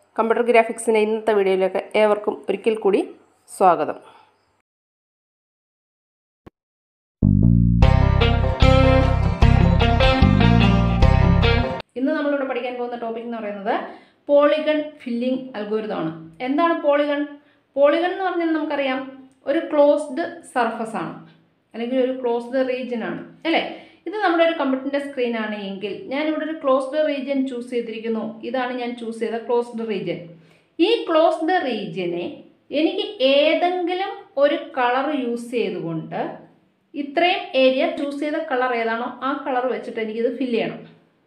computer ഗ്രാഫിക്സിൻ്റെ ഇന്നത്തെ വീഡിയോയിലേക്ക് ഏവർക്കും ഒരിക്കൽ കൂടി സ്വാഗതം ഇന്ന് നമ്മളിവിടെ പഠിക്കാൻ പോകുന്ന ടോപ്പിക് എന്ന് പറയുന്നത് പോളിഗൺ ഫില്ലിംഗ് അൽഗോരിതമാണ് എന്താണ് പോളിഗൺ പോളിഗൺ എന്ന് പറഞ്ഞാൽ നമുക്കറിയാം ഒരു ക്ലോസ്ഡ് സർഫസ് ആണ് അല്ലെങ്കിൽ ഒരു ക്ലോസ്ഡ് റീജിയൻ ആണ് അല്ലേ ഇത് നമ്മുടെ ഒരു കമ്പ്യൂട്ടറിൻ്റെ സ്ക്രീൻ ആണ് എങ്കിൽ ഞാനിവിടെ ഒരു ക്ലോസ്ഡ് റീജിയൻ ചൂസ് ചെയ്തിരിക്കുന്നു ഇതാണ് ഞാൻ ചൂസ് ചെയ്ത ക്ലോസ്ഡ് റീജിയൻ ഈ ക്ലോസ്ഡ് റീജിയനെ എനിക്ക് ഏതെങ്കിലും ഒരു കളർ യൂസ് ചെയ്തുകൊണ്ട് ഇത്രയും ഏരിയ ചൂസ് ചെയ്ത കളർ ഏതാണോ ആ കളർ വെച്ചിട്ട് എനിക്കിത് ഫില്ല് ചെയ്യണം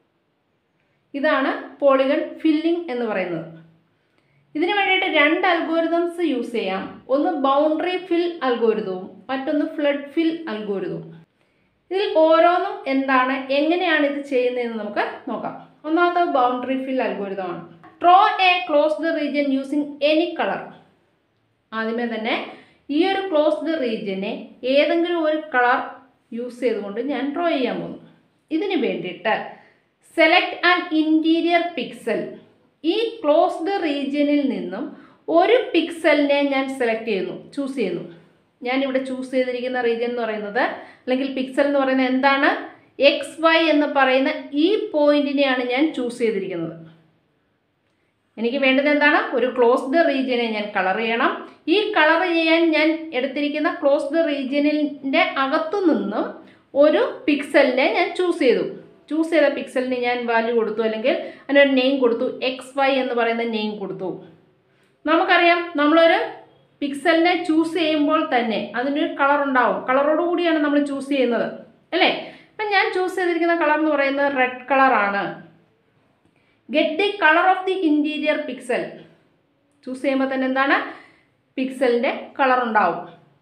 ഇതാണ് പോളിഗൺ ഫില്ലിംഗ് എന്ന് പറയുന്നത് ഇതിന് വേണ്ടിയിട്ട് രണ്ട് അൽഗോരിതംസ് യൂസ് ചെയ്യാം ഒന്ന് ബൗണ്ടറി ഫിൽ അൽഗോരിതവും മറ്റൊന്ന് ഫ്ലഡ് ഫിൽ അൽഗോരിതവും ഇതിൽ ഓരോന്നും എന്താണ് എങ്ങനെയാണ് ഇത് ചെയ്യുന്നതെന്ന് നമുക്ക് നോക്കാം ഒന്നാമത്തെ ബൗണ്ടറി ഫിൽ അൽഗോരിതമാണ് draw a closed region using any colour ആദ്യമേ തന്നെ ഈ ഒരു ക്ലോസ്ഡ് റീജിയനെ ഏതെങ്കിലും ഒരു കളർ യൂസ് ചെയ്തുകൊണ്ട് ഞാൻ ഡ്രോ ചെയ്യാൻ പോകുന്നു ഇതിന് വേണ്ടിയിട്ട് സെലക്ട് ആൻ ഇൻറ്റീരിയർ പിക്സൽ ഈ ക്ലോസ്ഡ് റീജിയനിൽ നിന്നും ഒരു പിക്സലിനെ ഞാൻ സെലക്ട് ചെയ്യുന്നു ചൂസ് ചെയ്യുന്നു ഞാനിവിടെ ചൂസ് ചെയ്തിരിക്കുന്ന റീജിയൻ എന്ന് പറയുന്നത് അല്ലെങ്കിൽ പിക്സൽ എന്ന് പറയുന്നത് എന്താണ് എക്സ് വൈ എന്ന് പറയുന്ന ഈ പോയിന്റിനെയാണ് ഞാൻ ചൂസ് ചെയ്തിരിക്കുന്നത് എനിക്ക് വേണ്ടത് എന്താണ് ഒരു ക്ലോസ്ഡ് റീജിയനെ ഞാൻ കളർ ചെയ്യണം ഈ കളർ ചെയ്യാൻ ഞാൻ എടുത്തിരിക്കുന്ന ക്ലോസ്ഡ് റീജിയനിൻ്റെ അകത്തു നിന്നും ഒരു പിക്സലിനെ ഞാൻ ചൂസ് ചെയ്തു ചൂസ് ചെയ്ത പിക്സലിന് ഞാൻ വാല്യൂ കൊടുത്തു അല്ലെങ്കിൽ അതിനൊരു നെയിം കൊടുത്തു എക്സ് വൈ എന്ന് പറയുന്ന നെയിം കൊടുത്തു നമുക്കറിയാം നമ്മളൊരു പിക്സലിനെ ചൂസ് ചെയ്യുമ്പോൾ തന്നെ അതിനൊരു കളർ ഉണ്ടാവും കളറോട് കൂടിയാണ് നമ്മൾ ചൂസ് ചെയ്യുന്നത് അല്ലേ അപ്പം ഞാൻ ചൂസ് ചെയ്തിരിക്കുന്ന കളർ എന്ന് പറയുന്നത് റെഡ് കളറാണ് get the colour of the interior pixel choose ചെയ്യുമ്പോൾ തന്നെ എന്താണ് പിക്സലിൻ്റെ കളർ ഉണ്ടാവും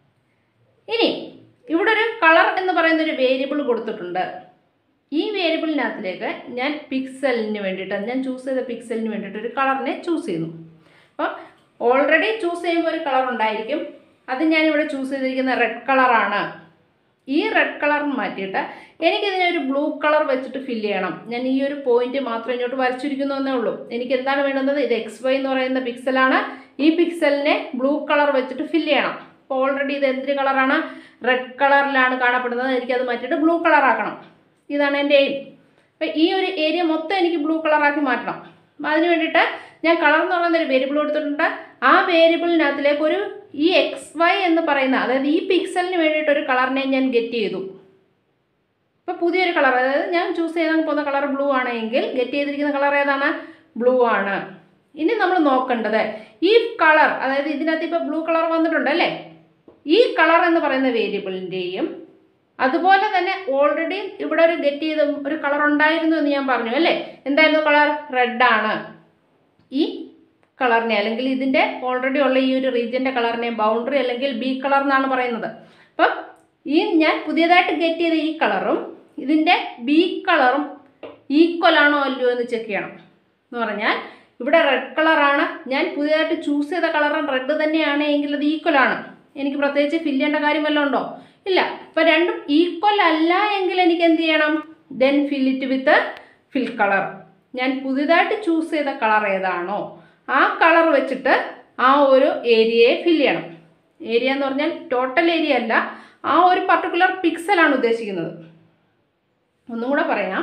ഇനി ഇവിടെ ഒരു കളർ എന്ന് പറയുന്ന ഒരു വേരിയബിൾ കൊടുത്തിട്ടുണ്ട് ഈ വേരിയബിളിനകത്തിലേക്ക് ഞാൻ പിക്സലിന് വേണ്ടിയിട്ട് ഞാൻ ചൂസ് ചെയ്ത പിക്സലിന് വേണ്ടിയിട്ട് ഒരു കളറിനെ ചൂസ് ചെയ്യുന്നു അപ്പം ഓൾറെഡി ചൂസ് ചെയ്യുമ്പോൾ ഒരു കളർ ഉണ്ടായിരിക്കും അത് ഞാനിവിടെ ചൂസ് ചെയ്തിരിക്കുന്ന റെഡ് കളറാണ് ഈ റെഡ് കളർ മാറ്റിയിട്ട് എനിക്കിതിനെ ഒരു ബ്ലൂ കളർ വെച്ചിട്ട് ഫില്ല് ചെയ്യണം ഞാൻ ഈ ഒരു പോയിന്റ് മാത്രം ഇങ്ങോട്ട് വരച്ചിരിക്കുന്നു എന്നേ ഉള്ളൂ എനിക്ക് എന്താണ് വേണ്ടുന്നത് ഇത് എക്സ് വൈ എന്ന് പറയുന്ന പിക്സലാണ് ഈ പിക്സലിനെ ബ്ലൂ കളർ വെച്ചിട്ട് ഫില്ല് ചെയ്യണം അപ്പോൾ ഓൾറെഡി ഇത് എന്തൊരു കളറാണ് റെഡ് കളറിലാണ് കാണപ്പെടുന്നത് എനിക്കത് മാറ്റിയിട്ട് ബ്ലൂ കളർ ആക്കണം ഇതാണ് എൻ്റെ എയിം അപ്പോൾ ഈ ഒരു ഏരിയ മൊത്തം എനിക്ക് ബ്ലൂ കളറാക്കി മാറ്റണം അപ്പോൾ അതിന് വേണ്ടിയിട്ട് ഞാൻ കളർ എന്ന് പറയുന്ന ഒരു വേരിയബിൾ കൊടുത്തിട്ടുണ്ട് ആ വേരിയബിളിനകത്തിലേക്ക് ഒരു ഈ എക്സ് വൈ എന്ന് പറയുന്ന അതായത് ഈ പിക്സലിന് വേണ്ടിയിട്ട് ഒരു കളറിനെ ഞാൻ ഗെറ്റ് ചെയ്തു ഇപ്പോൾ പുതിയൊരു കളർ അതായത് ഞാൻ ചൂസ് ചെയ്താൽ പോകുന്ന കളർ ബ്ലൂ ആണെങ്കിൽ ഗെറ്റ് ചെയ്തിരിക്കുന്ന കളർ ഏതാണ് ബ്ലൂ ആണ് ഇനി നമ്മൾ നോക്കേണ്ടത് ഈ കളർ അതായത് ഇതിനകത്ത് ഇപ്പോൾ ബ്ലൂ കളർ വന്നിട്ടുണ്ട് അല്ലേ ഈ കളർ എന്ന് പറയുന്ന വേരിയബിളിൻ്റെയും അതുപോലെ തന്നെ ഓൾറെഡി ഇവിടെ ഒരു ഗെറ്റ് ചെയ്ത ഒരു കളർ ഉണ്ടായിരുന്നു എന്ന് ഞാൻ പറഞ്ഞു അല്ലേ എന്തായിരുന്നു കളർ റെഡ് ആണ് ഈ കളറിനെ അല്ലെങ്കിൽ ഇതിൻ്റെ ഓൾറെഡി ഉള്ള ഈ ഒരു റീജിയൻ്റെ കളറിനെ ബൗണ്ടറി അല്ലെങ്കിൽ ബി കളർ എന്നാണ് പറയുന്നത് അപ്പം ഈ ഞാൻ പുതിയതായിട്ട് ഗെറ്റ് ചെയ്ത ഈ കളറും ഇതിൻ്റെ ബി കളറും ഈക്വൽ ആണോ അല്ലയോ എന്ന് ചെക്ക് ചെയ്യണം എന്ന് പറഞ്ഞാൽ ഇവിടെ റെഡ് കളറാണ് ഞാൻ പുതിയതായിട്ട് ചൂസ് ചെയ്ത കളറും റെഡ് തന്നെയാണ് എങ്കിൽ അത് ഈക്വൽ ആണ് എനിക്ക് പ്രത്യേകിച്ച് ഫില്ല് ചെയ്യേണ്ട കാര്യം വല്ലതും ഉണ്ടോ ഇല്ല അപ്പോൾ രണ്ടും ഈക്വൽ അല്ല എങ്കിൽ എനിക്ക് എന്ത് ചെയ്യണം then fill it with fill colour ഞാൻ പുതിയതായിട്ട് ചൂസ് ചെയ്ത കളർ ഏതാണോ ആ കളർ വെച്ചിട്ട് ആ ഒരു ഏരിയയെ ഫില്ല് ചെയ്യണം ഏരിയ എന്ന് പറഞ്ഞാൽ ടോട്ടൽ ഏരിയ അല്ല ആ ഒരു പർട്ടിക്കുലർ പിക്സലാണ് ഉദ്ദേശിക്കുന്നത് ഒന്നും കൂടെ പറയാം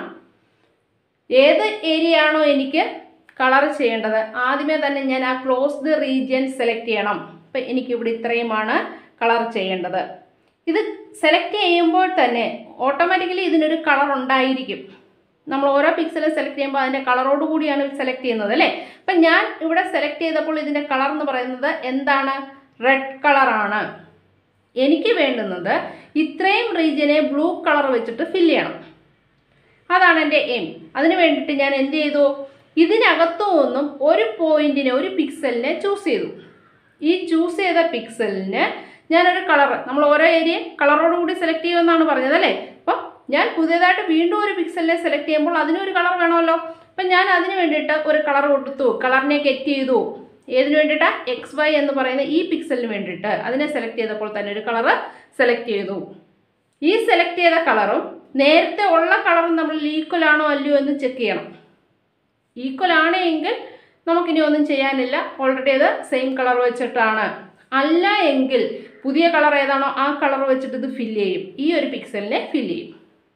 ഏത് ഏരിയ ആണോ എനിക്ക് കളർ ചെയ്യേണ്ടത് ആദ്യമേ തന്നെ ഞാൻ ആ ക്ലോസ്ഡ് റീജിയൻ സെലക്ട് ചെയ്യണം ഇപ്പം എനിക്കിവിടെ ഇത്രയുമാണ് കളർ ചെയ്യേണ്ടത് ഇത് സെലക്ട് ചെയ്യുമ്പോൾ തന്നെ ഓട്ടോമാറ്റിക്കലി ഇതിനൊരു കളർ ഉണ്ടായിരിക്കും നമ്മൾ ഓരോ പിക്സലും സെലക്ട് ചെയ്യുമ്പോൾ അതിൻ്റെ കളറോട് കൂടിയാണ് സെലക്ട് ചെയ്യുന്നത് അല്ലേ അപ്പം ഞാൻ ഇവിടെ സെലക്ട് ചെയ്തപ്പോൾ ഇതിൻ്റെ കളർ എന്ന് പറയുന്നത് എന്താണ് റെഡ് കളറാണ് എനിക്ക് വേണ്ടുന്നത് ഇത്രയും റീജിയനെ ബ്ലൂ കളർ വെച്ചിട്ട് ഫില്ല് ചെയ്യണം അതാണ് എൻ്റെ എയിം അതിന് വേണ്ടിയിട്ട് ഞാൻ എന്ത് ചെയ്തു ഇതിനകത്തു നിന്നും ഒരു പോയിന്റിനെ ഒരു പിക്സലിനെ ചൂസ് ചെയ്തു ഈ ചൂസ് ചെയ്ത പിക്സലിന് ഞാനൊരു കളർ നമ്മൾ ഓരോ ഏരിയയും കളറോട് കൂടി സെലക്ട് ചെയ്യുമെന്നാണ് പറഞ്ഞത് അല്ലേ അപ്പം ഞാൻ പുതിയതായിട്ട് വീണ്ടും ഒരു പിക്സലിനെ സെലക്ട് ചെയ്യുമ്പോൾ അതിനൊരു കളർ വേണമല്ലോ അപ്പം ഞാൻ അതിന് വേണ്ടിയിട്ട് ഒരു കളർ കൊടുത്തു കളറിനെ ഗെറ്റ് ചെയ്തു ഏതിന് വേണ്ടിയിട്ട് എക്സ് വൈ എന്ന് പറയുന്ന ഈ പിക്സലിന് വേണ്ടിയിട്ട് അതിനെ സെലക്ട് ചെയ്തപ്പോൾ തന്നെ ഒരു കളർ സെലക്ട് ചെയ്തു ഈ സെലക്ട് ചെയ്ത കളറും നേരത്തെ ഉള്ള കളറും നമ്മൾ ഈക്വൽ ആണോ അല്ലയോ എന്ന് ചെക്ക് ചെയ്യണം ഈക്വൽ ആണ് എങ്കിൽ നമുക്കിനി ഒന്നും ചെയ്യാനില്ല ഓൾറെഡി അത് സെയിം കളർ വെച്ചിട്ടാണ് അല്ല എങ്കിൽ പുതിയ കളർ ഏതാണോ ആ കളർ വെച്ചിട്ട് ഇത് ഫില്ല് ചെയ്യും ഈ ഒരു പിക്സലിനെ ഫില്ല് ചെയ്യും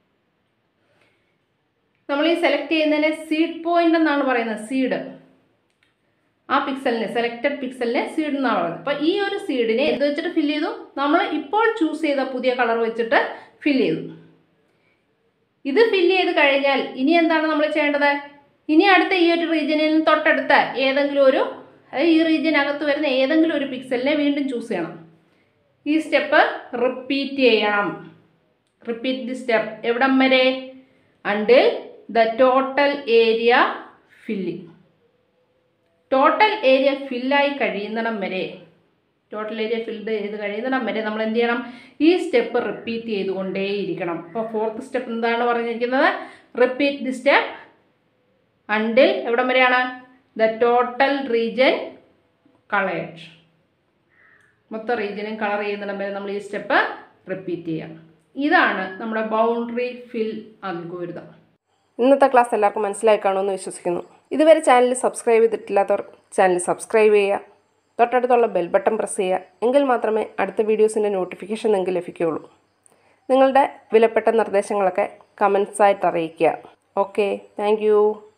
നമ്മൾ ഈ സെലക്ട് ചെയ്യുന്നതിനെ സീഡ് പോയിന്റ് എന്നാണ് പറയുന്നത് സീഡ് ആ പിക്സലിനെ സെലക്റ്റഡ് പിക്സലിനെ സീഡ് എന്നാണ് പറയുന്നത് അപ്പോൾ ഈ ഒരു സീഡിനെ എന്ത് വെച്ചിട്ട് ഫില്ല് ചെയ്തു നമ്മൾ ഇപ്പോൾ ചൂസ് ചെയ്ത പുതിയ കളർ വെച്ചിട്ട് ഫില്ല് ചെയ്തു ഇത് ഫില്ല് ചെയ്ത് കഴിഞ്ഞാൽ ഇനി എന്താണ് നമ്മൾ ചെയ്യേണ്ടത് ഇനി അടുത്ത ഈ ഒരു റീജിയനിൽ തൊട്ടടുത്ത ഏതെങ്കിലും ഒരു അതായത് ഈ റീജിയനകത്ത് വരുന്ന ഏതെങ്കിലും ഒരു പിക്സലിനെ വീണ്ടും ചൂസ് ചെയ്യണം ഈ സ്റ്റെപ്പ് റിപ്പീറ്റ് ചെയ്യണം റിപ്പീറ്റ് ദി സ്റ്റെപ്പ് എവിടം വരെ until the total area filling total area ഫില്ലായി കഴിയുന്നിടം വരെ ടോട്ടൽ ഏരിയ ഫിൽഡ് ചെയ്ത് കഴിയുന്നിടം വരെ നമ്മൾ എന്ത് ചെയ്യണം ഈ സ്റ്റെപ്പ് റിപ്പീറ്റ് ചെയ്തുകൊണ്ടേയിരിക്കണം അപ്പോൾ ഫോർത്ത് സ്റ്റെപ്പ് എന്താണ് പറഞ്ഞിരിക്കുന്നത് റിപ്പീറ്റ് ദി സ്റ്റെപ്പ് അണ്ടിൽ എവിടം വരെയാണ് ദ ടോട്ടൽ റീജൻ കളേഡ് മൊത്തം റീജിയനും കളർ ചെയ്യുന്നിടം വരെ നമ്മൾ ഈ സ്റ്റെപ്പ് റിപ്പീറ്റ് ചെയ്യാം ഇതാണ് നമ്മുടെ ബൗണ്ടറി ഫിൽ അൽഗോരിതം ഇന്നത്തെ ക്ലാസ് എല്ലാവർക്കും മനസ്സിലായി കാണുമെന്ന് വിശ്വസിക്കുന്നു ഇതുവരെ ചാനൽ സബ്സ്ക്രൈബ് ചെയ്തിട്ടില്ലാത്തവർ ചാനൽ സബ്സ്ക്രൈബ് ചെയ്യുക തൊട്ടടുത്തുള്ള ബെൽ ബട്ടൺ പ്രസ് ചെയ്യുക എങ്കിൽ മാത്രമേ അടുത്ത വീഡിയോസിൻ്റെ നോട്ടിഫിക്കേഷൻ നിങ്ങൾക്ക് ലഭിക്കുകയുള്ളൂ നിങ്ങളുടെ വിലപ്പെട്ട നിർദ്ദേശങ്ങളൊക്കെ കമൻസായിട്ട് അറിയിക്കുക ഓക്കെ താങ്ക്